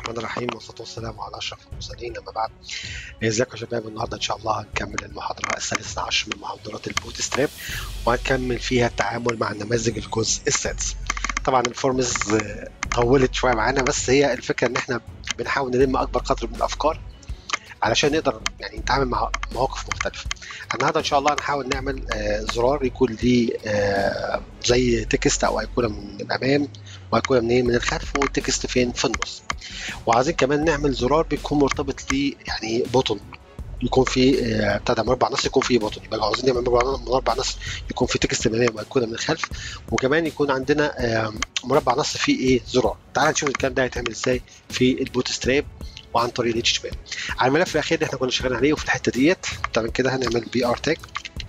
الرحمن الرحيم والصلاة والسلام على أشرف المرسلين أما بعد ازيكم يا شباب النهارده إن شاء الله هنكمل المحاضرة الثالثة عشر من محاضرات البوت ستراب وهنكمل فيها التعامل مع نماذج الجزء السادس طبعا الفورمز طولت شوية معانا بس هي الفكرة إن إحنا بنحاول نلم أكبر قدر من الأفكار علشان نقدر يعني نتعامل مع مواقف مختلفة النهارده إن شاء الله هنحاول نعمل آه زرار يكون ليه آه زي تكست أو أيقونة من الأمام وأيقونة منين من الخلف والتكست فين في النص وعايزين كمان نعمل زرار بيكون مرتبط ليه يعني بوتون يكون في آه بتاع ده مربع نص يكون فيه بوتون يبقى عاوزين نعمل مربع مربع نص يكون فيه تكست من الامام وايقونه من الخلف وكمان يكون عندنا آه مربع نص فيه ايه زرار تعال نشوف الكلام ده هيتعمل ازاي في البوت ستراب وعن طريق الاتش تي على الملف الاخير اللي احنا كنا شغالين عليه وفي الحته ديت تمام كده هنعمل بي ار تاج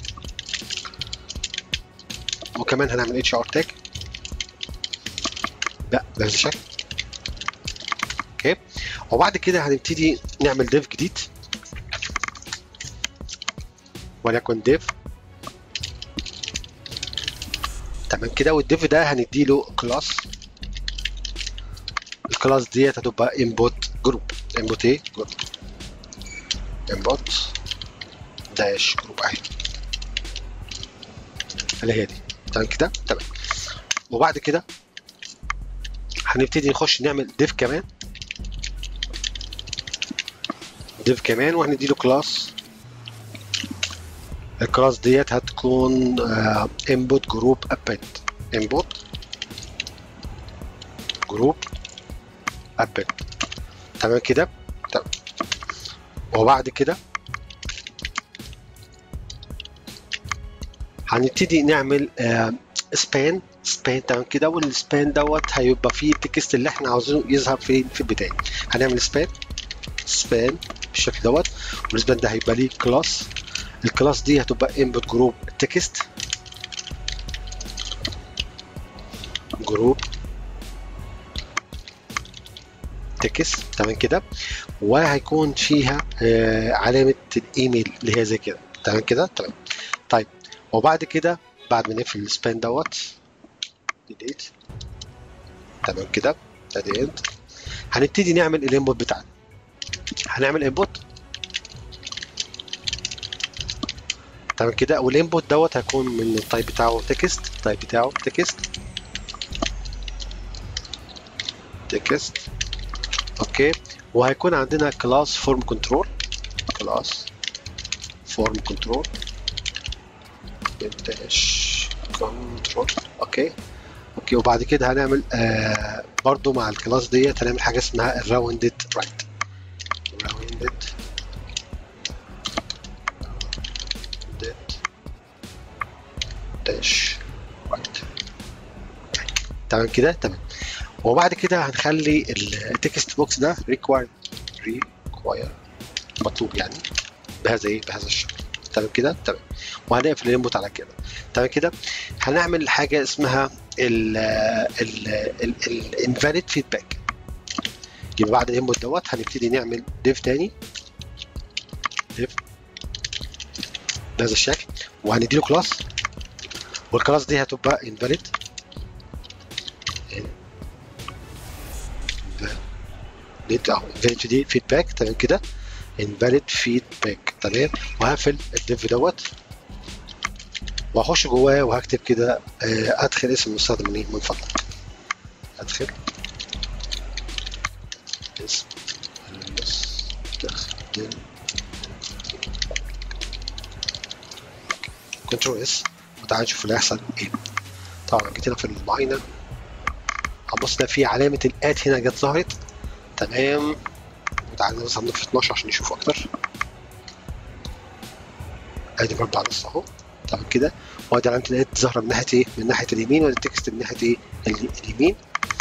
وكمان هنعمل اتش ار تاج لا بهذا الشكل اوكي وبعد كده هنبتدي نعمل ديف جديد وليكن ديف تمام كده والديف ده هنديله كلاس الكلاس ديت هتبقى انبوت جروب انبوت ايه جروب انبوت داش جروب اهي اللي هي دي تمام كده تمام وبعد كده هنبتدي نخش نعمل ديف كمان ديف كمان وهنديله كلاس الكلاس ديت هتكون انبوت جروب ابند انبوت جروب ابند تمام كده تمام وبعد كده هنبتدي نعمل سبان سبان تمام كده والسبان دوت هيبقى فيه التكست اللي احنا عاوزينه يظهر فين في البدايه هنعمل سبان سبان بالشكل دوت والسبان ده هيبقى ليه كلاس الكلاس دي هتبقى انبوت جروب تكست جروب تكست تمام كده وهيكون فيها آه علامه الايميل اللي هي زي كده تمام كده تمام طيب وبعد كده بعد ما نقفل السبان دوت ديليت تمام كده ادي اند هنبتدي نعمل الانبوت بتاعنا هنعمل انبوت تمام كده والانبوت دوت هيكون من التايب بتاعه تكست التايب بتاعه تكست تكست اوكي وهيكون عندنا كلاس فورم كنترول كلاس فورم كنترول داش كنترول اوكي اوكي وبعد كده هنعمل آه برضو مع الكلاس ديت هنعمل حاجه اسمها الراوندد رايت راوندد داش رايت تمام كده تمام وبعد كده هنخلي التكست بوكس ده ريكواير ريكواير مطلوب يعني بهذا ايه بهذا الشكل تمام كده تمام وهنقفل الانبوت على كده تمام كده هنعمل حاجه اسمها ال ال الانفاليد فيدباك يبقى بعد الانبوت دوت هنبتدي نعمل ديف تاني ديف بهذا الشكل وهنديله كلاس والكلاس دي هتبقى invalid invalid اهو invalid دي feedback تمام كده invalid feedback تمام وهقفل الديف دوت وهخش جواه وهكتب كده ادخل اسم المستخدم منين من فضلك ادخل اسم المستخدم كنترول اس وتعالى نشوف اللي هيحصل ايه طبعا جيت هنا في المعاينه هبص ده في علامه الات هنا جت ظهرت تمام وتعالى بس هنضيف 12 عشان نشوف اكتر ادي مربع نص اهو تمام كده وادي علامه الات ظاهره من ناحيه ايه من ناحيه اليمين وادي التكست من ناحيه ايه اليمين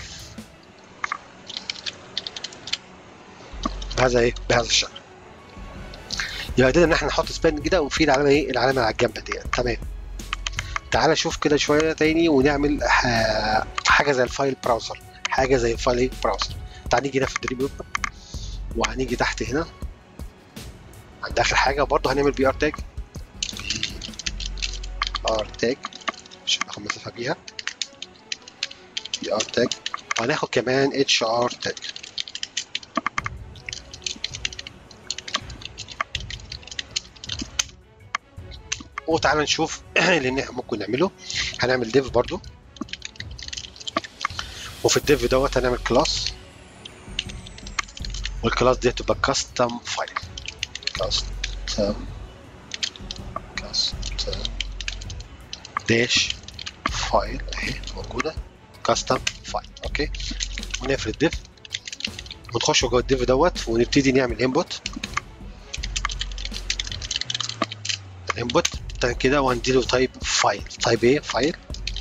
بهذا ايه بهذا الشكل يبقى قدرنا ان احنا نحط سبان كده وفي العلامه ايه العلامه على الجنب ديت تمام تعالى شوف كده شويه تاني ونعمل حاجه زي الفايل براوزر حاجه زي الفايل براوزر تعال نيجي هنا في الدريم ويب وهنيجي تحت هنا عند اخر حاجه برضه هنعمل بي ار تاج ار تاج عشان ناخد مسافه بيها بي ار تاج وهناخد كمان اتش ار تاج وتعالى نشوف اللي احنا ممكن نعمله هنعمل ديف برضو وفي الديف دوت هنعمل كلاس والكلاس دي تبقى كاستم فايل كاستم كاستم داش فايل اهي موجوده كاستم فايل اوكي ونقفل الديف ونخش جوه الديف دوت ونبتدي نعمل انبوت الانبوت تمام كده وهنديله تايب فايل تايب ايه فايل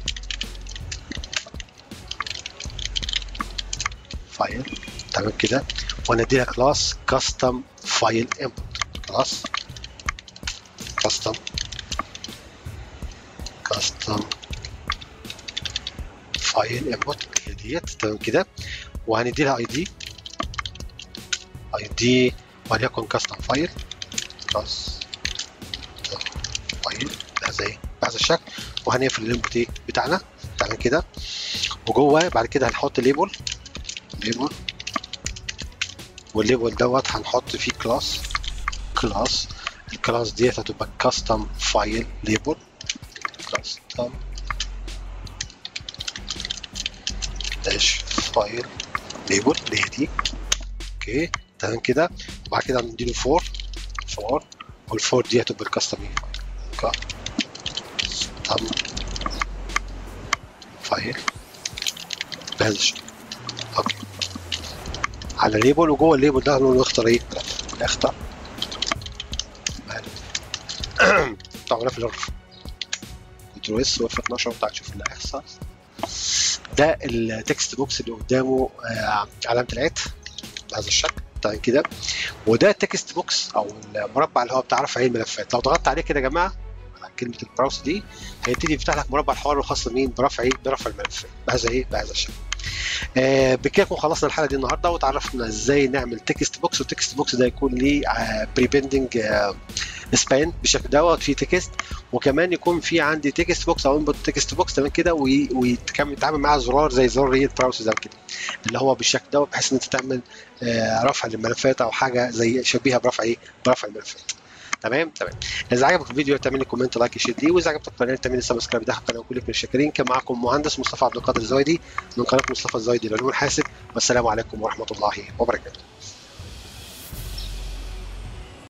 فايل تمام كده ونديها كلاس كاستم فايل انبوت كلاس كاستم كاستم فايل انبوت هي ديت تمام كده وهندي لها اي دي اي دي وليكن كاستم فايل كاستم فايل بهذا ايه بهذا الشكل وهنقفل الانبوت ايه بتاعنا تمام كده وجوه بعد كده هنحط ليبل ليبل والليبل دوت هنحط فيه كلاس كلاس الكلاس ديت هتبقى كاستم فايل ليبل كاستم داش فايل ليبل اللي هي دي اوكي تمام كده وبعد كده هنديله فور فور والفور دي هتبقى الكاستم ايه كاستم فايل بهذا الشكل اوكي على الليبل وجوه الليبل ده هنقول اختار ايه اختار طبعا في الغرفه كنترول اس واف 12 بتاع تشوف اللي هيحصل ده التكست بوكس اللي قدامه آه علامه العت بهذا الشكل تمام كده وده التكست بوكس او المربع اللي هو بتاع رفع الملفات لو ضغطت عليه كده يا جماعه على كلمه البراوس دي هيبتدي يفتح لك مربع الحوار الخاص بمين برفع ايه برفع الملفات بهذا ايه بهذا الشكل آه بكده نكون خلصنا الحلقه دي النهارده وتعرفنا ازاي نعمل تكست بوكس والتكست بوكس ده يكون ليه آه بريبندنج آه سبان بالشكل دوت في تكست وكمان يكون في عندي تكست بوكس او انبوت تكست بوكس تمام كده ويتعامل معاه زرار زي زرار ريد براوسر كده اللي هو بالشكل دوت بحيث ان انت تعمل آه رفع للملفات او حاجه زي شبيهه برفع ايه برفع الملفات تمام تمام اذا عجبك الفيديو تعمل لي كومنت لايك شير ليه واذا عجبك القناه تعمل لي سبسكرايب ده القناه وكلكم الشاكرين كان معاكم مهندس مصطفى عبد القادر الزويدي من قناه مصطفى الزويدي لعلوم الحاسب والسلام عليكم ورحمه الله وبركاته